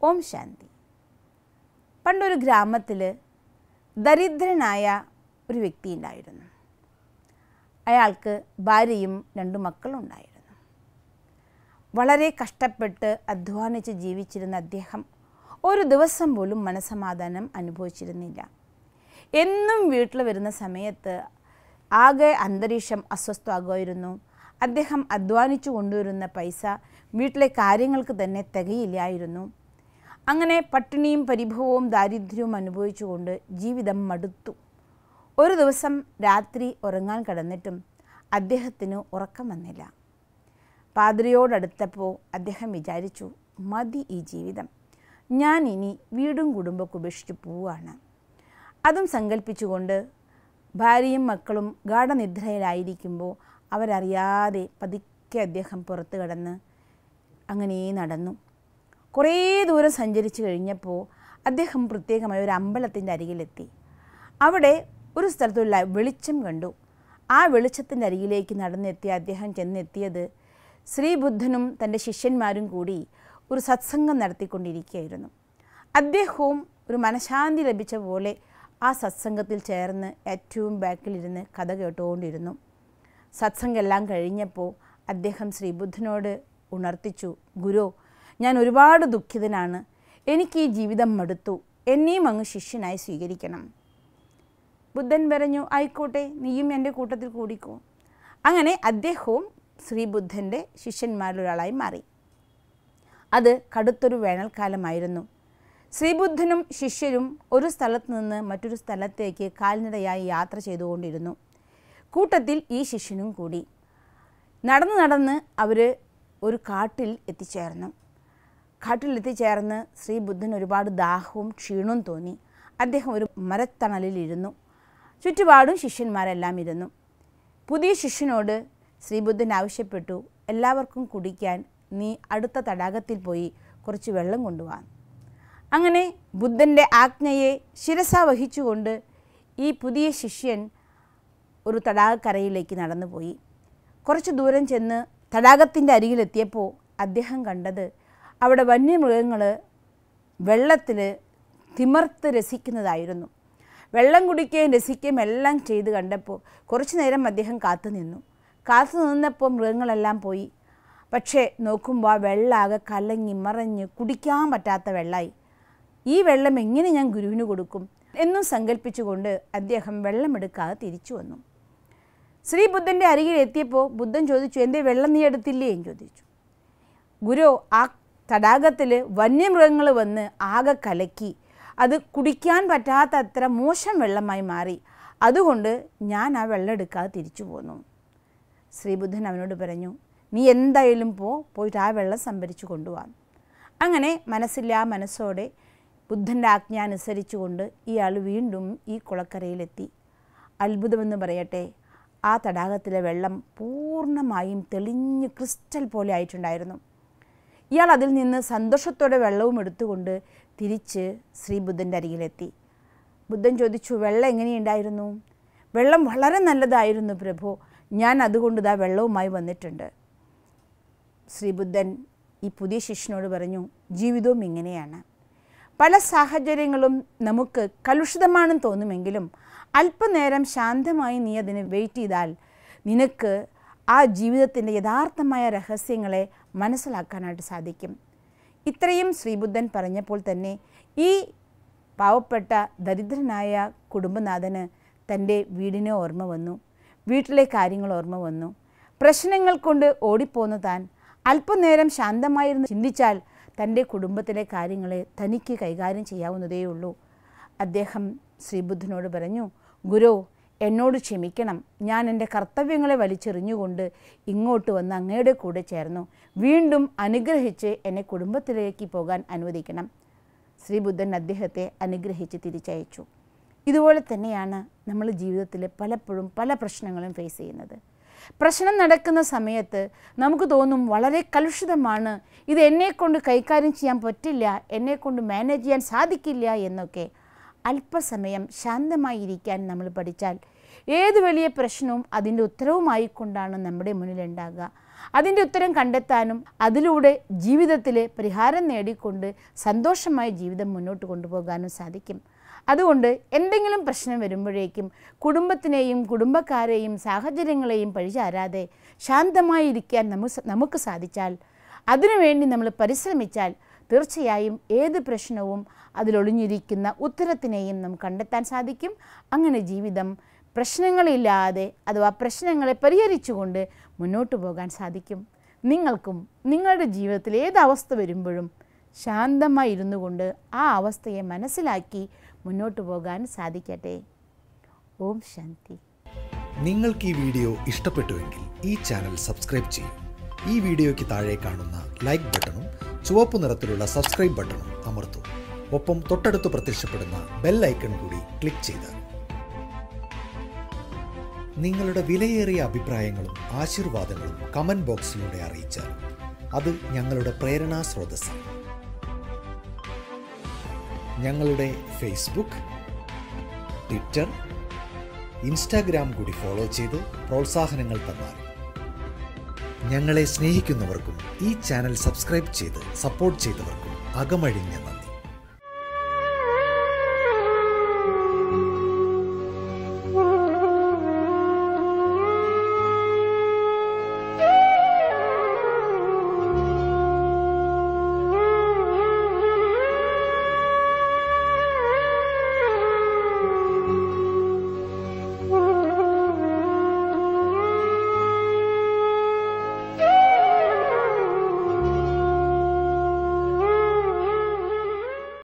ഓം ശാന്തി പണ്ടൊരു ഗ്രാമത്തിൽ ദരിദ്രനായ ഒരു വ്യക്തി ഉണ്ടായിരുന്നു അയാൾക്ക് ഭാര്യയും രണ്ടു മക്കളും ഉണ്ടായിരുന്നു വളരെ കഷ്ടപ്പെട്ട് അധ്വാനിച്ച് ജീവിച്ചിരുന്ന അദ്ദേഹം ഒരു ദിവസം പോലും മനസമാധാനം അനുഭവിച്ചിരുന്നില്ല എന്നും വീട്ടിൽ വരുന്ന സമയത്ത് ആകെ അന്തരീക്ഷം അസ്വസ്ഥമാകുമായിരുന്നു അദ്ദേഹം അധ്വാനിച്ചു കൊണ്ടുവരുന്ന പൈസ വീട്ടിലെ കാര്യങ്ങൾക്ക് തന്നെ തികയില്ലായിരുന്നു അങ്ങനെ പട്ടിണിയും പരിഭവവും ദാരിദ്ര്യവും അനുഭവിച്ചുകൊണ്ട് ജീവിതം മടുത്തു ഒരു ദിവസം രാത്രി ഉറങ്ങാൻ കിടന്നിട്ടും അദ്ദേഹത്തിന് ഉറക്കം വന്നില്ല പാതിരിയോടടുത്തപ്പോൾ അദ്ദേഹം വിചാരിച്ചു മതി ഈ ജീവിതം ഞാൻ ഇനി വീടും കുടുംബമൊക്കെ ഉപേക്ഷിച്ച് പോവുകയാണ് അതും സങ്കല്പിച്ചുകൊണ്ട് ഭാര്യയും മക്കളും ഗാഠനിദ്രയിലായിരിക്കുമ്പോൾ അവരറിയാതെ പതുക്കെ അദ്ദേഹം പുറത്തു കടന്ന് അങ്ങനെ നടന്നു കുറേ ദൂരം സഞ്ചരിച്ചു കഴിഞ്ഞപ്പോൾ അദ്ദേഹം പ്രത്യേകമായ ഒരു അമ്പലത്തിൻ്റെ അരികിലെത്തി അവിടെ ഒരു സ്ഥലത്തുള്ള വെളിച്ചം കണ്ടു ആ വെളിച്ചത്തിൻ്റെ അരികിലേക്ക് നടന്നെത്തിയ അദ്ദേഹം ചെന്നെത്തിയത് ശ്രീബുദ്ധനും തൻ്റെ ശിഷ്യന്മാരും കൂടി ഒരു സത്സംഗം നടത്തിക്കൊണ്ടിരിക്കുകയായിരുന്നു അദ്ദേഹവും ഒരു മനഃശാന്തി ലഭിച്ച പോലെ ആ സത്സംഗത്തിൽ ചേർന്ന് ഏറ്റവും ബാക്കിലിരുന്ന് കഥ കേട്ടുകൊണ്ടിരുന്നു സത്സംഗം എല്ലാം കഴിഞ്ഞപ്പോൾ അദ്ദേഹം ശ്രീബുദ്ധനോട് ഉണർത്തിച്ചു ഗുരു ഞാൻ ഒരുപാട് ദുഃഖിതനാണ് എനിക്ക് ഈ ജീവിതം മടുത്തു എന്നെയും അങ്ങ് ശിഷ്യനായി സ്വീകരിക്കണം ബുദ്ധൻ പറഞ്ഞു ആയിക്കോട്ടെ നീയും എൻ്റെ കൂട്ടത്തിൽ കൂടിക്കോ അങ്ങനെ അദ്ദേഹവും ശ്രീബുദ്ധൻ്റെ ശിഷ്യന്മാരിലൊരാളായി മാറി അത് കടുത്തൊരു വേനൽക്കാലമായിരുന്നു ശ്രീബുദ്ധനും ശിഷ്യരും ഒരു സ്ഥലത്ത് നിന്ന് മറ്റൊരു സ്ഥലത്തേക്ക് കാൽനടയായി യാത്ര ചെയ്തുകൊണ്ടിരുന്നു കൂട്ടത്തിൽ ഈ ശിഷ്യനും കൂടി നടന്ന് നടന്ന് അവർ ഒരു കാട്ടിൽ എത്തിച്ചേർന്നു കാട്ടിൽ എത്തിച്ചേർന്ന് ശ്രീബുദ്ധൻ ഒരുപാട് ദാഹവും ക്ഷീണവും തോന്നി അദ്ദേഹം ഒരു മരത്തണലിലിരുന്നു ചുറ്റുപാടും ശിഷ്യന്മാരെല്ലാം ഇരുന്നു പുതിയ ശിഷ്യനോട് ശ്രീബുദ്ധൻ ആവശ്യപ്പെട്ടു എല്ലാവർക്കും കുടിക്കാൻ നീ അടുത്ത തടാകത്തിൽ പോയി കുറച്ച് വെള്ളം കൊണ്ടുപോകാൻ അങ്ങനെ ബുദ്ധൻ്റെ ആജ്ഞയെ ശിരസ വഹിച്ചുകൊണ്ട് ഈ പുതിയ ശിഷ്യൻ ഒരു തടാകക്കരയിലേക്ക് നടന്നുപോയി കുറച്ച് ദൂരം ചെന്ന് തടാകത്തിൻ്റെ അരികിലെത്തിയപ്പോൾ അദ്ദേഹം കണ്ടത് അവിടെ വന്യമൃഗങ്ങൾ വെള്ളത്തിൽ തിമർത്ത് രസിക്കുന്നതായിരുന്നു വെള്ളം കുടിക്കുകയും രസിക്കുകയും എല്ലാം ചെയ്ത് കണ്ടപ്പോൾ കുറച്ചു നേരം അദ്ദേഹം കാത്തു നിന്നു കാത്തു നിന്നപ്പോൾ മൃഗങ്ങളെല്ലാം പോയി പക്ഷേ നോക്കുമ്പോൾ ആ വെള്ളമാകെ കലങ്ങി മറഞ്ഞ് കുടിക്കാൻ പറ്റാത്ത വെള്ളമായി ഈ വെള്ളം എങ്ങനെ ഞാൻ ഗുരുവിന് കൊടുക്കും എന്നും സങ്കല്പിച്ചുകൊണ്ട് അദ്ദേഹം വെള്ളമെടുക്കാതെ തിരിച്ചു വന്നു ശ്രീബുദ്ധൻ്റെ അരികിൽ എത്തിയപ്പോൾ ബുദ്ധൻ ചോദിച്ചു എന്തേ വെള്ളം നീ എടുത്തില്ലേ എന്ന് ചോദിച്ചു ഗുരു ആ തടാകത്തിൽ വന്യമൃഗങ്ങൾ വന്ന് ആകെ കലക്കി അത് കുടിക്കാൻ പറ്റാത്ത അത്ര മോശം വെള്ളമായി മാറി അതുകൊണ്ട് ഞാൻ ആ വെള്ളം എടുക്കാതെ തിരിച്ചു പോന്നു ശ്രീബുദ്ധൻ അവനോട് പറഞ്ഞു നീ എന്തായാലും പോ പോയിട്ട് ആ വെള്ളം സംഭരിച്ചു കൊണ്ടുപോകാം അങ്ങനെ മനസ്സില്ലാ മനസ്സോടെ ബുദ്ധൻ്റെ ആജ്ഞ അനുസരിച്ചുകൊണ്ട് ഇയാൾ വീണ്ടും ഈ കുളക്കരയിലെത്തി അത്ഭുതമെന്ന് പറയട്ടെ ആ തടാകത്തിലെ വെള്ളം പൂർണ്ണമായും തെളിഞ്ഞ് ക്രിസ്റ്റൽ പോലെ ആയിട്ടുണ്ടായിരുന്നു ഇയാൾ അതിൽ നിന്ന് സന്തോഷത്തോടെ വെള്ളവും എടുത്തുകൊണ്ട് തിരിച്ച് ശ്രീബുദ്ധൻ്റെ അരികിലെത്തി ബുദ്ധൻ ചോദിച്ചു വെള്ളം എങ്ങനെയുണ്ടായിരുന്നു വെള്ളം വളരെ നല്ലതായിരുന്നു പ്രഭു ഞാൻ അതുകൊണ്ട് ഇതാ വെള്ളവുമായി വന്നിട്ടുണ്ട് ശ്രീബുദ്ധൻ ഈ പുതിയ ശിഷ്യനോട് പറഞ്ഞു ജീവിതവും ഇങ്ങനെയാണ് പല സാഹചര്യങ്ങളും നമുക്ക് കലുഷിതമാണെന്ന് തോന്നുമെങ്കിലും അല്പനേരം ശാന്തമായി നീ അതിനെ വെയിറ്റ് ചെയ്താൽ നിനക്ക് ആ ജീവിതത്തിൻ്റെ യഥാർത്ഥമായ രഹസ്യങ്ങളെ മനസ്സിലാക്കാനായിട്ട് സാധിക്കും ഇത്രയും ശ്രീബുദ്ധൻ പറഞ്ഞപ്പോൾ തന്നെ ഈ പാവപ്പെട്ട ദരിദ്രനായ കുടുംബനാഥന് തൻ്റെ വീടിനെ ഓർമ്മ വന്നു വീട്ടിലെ കാര്യങ്ങൾ ഓർമ്മ വന്നു പ്രശ്നങ്ങൾ കൊണ്ട് ഓടിപ്പോന്നു താൻ അല്പനേരം ശാന്തമായിരുന്നു ചിന്തിച്ചാൽ തൻ്റെ കുടുംബത്തിലെ കാര്യങ്ങളെ തനിക്ക് കൈകാര്യം ചെയ്യാവുന്നതേയുള്ളൂ അദ്ദേഹം ശ്രീബുദ്ധനോട് പറഞ്ഞു ഗുരു എന്നോട് ക്ഷമിക്കണം ഞാൻ എൻ്റെ കർത്തവ്യങ്ങളെ വലിച്ചെറിഞ്ഞുകൊണ്ട് ഇങ്ങോട്ട് വന്ന് അങ്ങയുടെ കൂടെ ചേർന്നു വീണ്ടും അനുഗ്രഹിച്ച് എന്നെ കുടുംബത്തിലേക്ക് പോകാൻ അനുവദിക്കണം ശ്രീബുദ്ധൻ അദ്ദേഹത്തെ അനുഗ്രഹിച്ച് തിരിച്ചയച്ചു ഇതുപോലെ തന്നെയാണ് നമ്മൾ ജീവിതത്തിൽ പലപ്പോഴും പല പ്രശ്നങ്ങളും ഫേസ് ചെയ്യുന്നത് പ്രശ്നം നടക്കുന്ന സമയത്ത് നമുക്ക് തോന്നും വളരെ കലുഷിതമാണ് ഇത് എന്നെക്കൊണ്ട് കൈകാര്യം ചെയ്യാൻ പറ്റില്ല എന്നെക്കൊണ്ട് മാനേജ് ചെയ്യാൻ സാധിക്കില്ല എന്നൊക്കെ അല്പസമയം ശാന്തമായി ഇരിക്കാൻ നമ്മൾ പഠിച്ചാൽ ഏത് വലിയ പ്രശ്നവും അതിൻ്റെ ഉത്തരവുമായിക്കൊണ്ടാണ് നമ്മുടെ മുന്നിലുണ്ടാകുക അതിൻ്റെ ഉത്തരം കണ്ടെത്താനും അതിലൂടെ ജീവിതത്തിലെ പരിഹാരം നേടിക്കൊണ്ട് സന്തോഷമായ ജീവിതം മുന്നോട്ട് കൊണ്ടുപോകാനും സാധിക്കും അതുകൊണ്ട് എന്തെങ്കിലും പ്രശ്നം വരുമ്പോഴേക്കും കുടുംബത്തിനെയും കുടുംബക്കാരെയും സാഹചര്യങ്ങളെയും പഴിചാരാതെ ശാന്തമായി ഇരിക്കാൻ നമുക്ക് നമുക്ക് സാധിച്ചാൽ അതിനുവേണ്ടി നമ്മൾ പരിശ്രമിച്ചാൽ തീർച്ചയായും ഏത് പ്രശ്നവും അതിലൊളിഞ്ഞിരിക്കുന്ന ഉത്തരത്തിനെയും നമുക്ക് കണ്ടെത്താൻ സാധിക്കും അങ്ങനെ ജീവിതം പ്രശ്നങ്ങളില്ലാതെ അഥവാ പ്രശ്നങ്ങളെ പരിഹരിച്ചുകൊണ്ട് മുന്നോട്ട് പോകാൻ സാധിക്കും നിങ്ങൾക്കും നിങ്ങളുടെ ജീവിതത്തിൽ ഏത് അവസ്ഥ വരുമ്പോഴും ശാന്തമായി ഇരുന്നു കൊണ്ട് ആ അവസ്ഥയെ മനസ്സിലാക്കി മുന്നോട്ട് പോകാൻ സാധിക്കട്ടെ ഓം ശാന്തി നിങ്ങൾക്ക് ഈ വീഡിയോ ഇഷ്ടപ്പെട്ടുവെങ്കിൽ ഈ ചാനൽ സബ്സ്ക്രൈബ് ചെയ്യും ഈ വീഡിയോയ്ക്ക് താഴെ കാണുന്ന ലൈക്ക് ബട്ടണും ചുവപ്പ് നിറത്തിലുള്ള സബ്സ്ക്രൈബ് ബട്ടണും അമർത്തൂ ഒപ്പം തൊട്ടടുത്ത് പ്രത്യക്ഷപ്പെടുന്ന ബെൽ ഐക്കൺ കൂടി ക്ലിക്ക് ചെയ്താൽ നിങ്ങളുടെ വിലയേറിയ അഭിപ്രായങ്ങളും ആശീർവാദങ്ങളും കമൻറ്റ് ബോക്സിലൂടെ അറിയിച്ചാൽ അത് ഞങ്ങളുടെ പ്രേരണാ സ്രോതസ്സാണ് ഞങ്ങളുടെ ഫേസ്ബുക്ക് ട്വിറ്റർ ഇൻസ്റ്റാഗ്രാം കൂടി ഫോളോ ചെയ്ത് പ്രോത്സാഹനങ്ങൾ തന്നാൽ ഞങ്ങളെ സ്നേഹിക്കുന്നവർക്കും ഈ ചാനൽ സബ്സ്ക്രൈബ് ചെയ്ത് സപ്പോർട്ട് ചെയ്തവർക്കും അകമഴിഞ്ഞ നന്ദി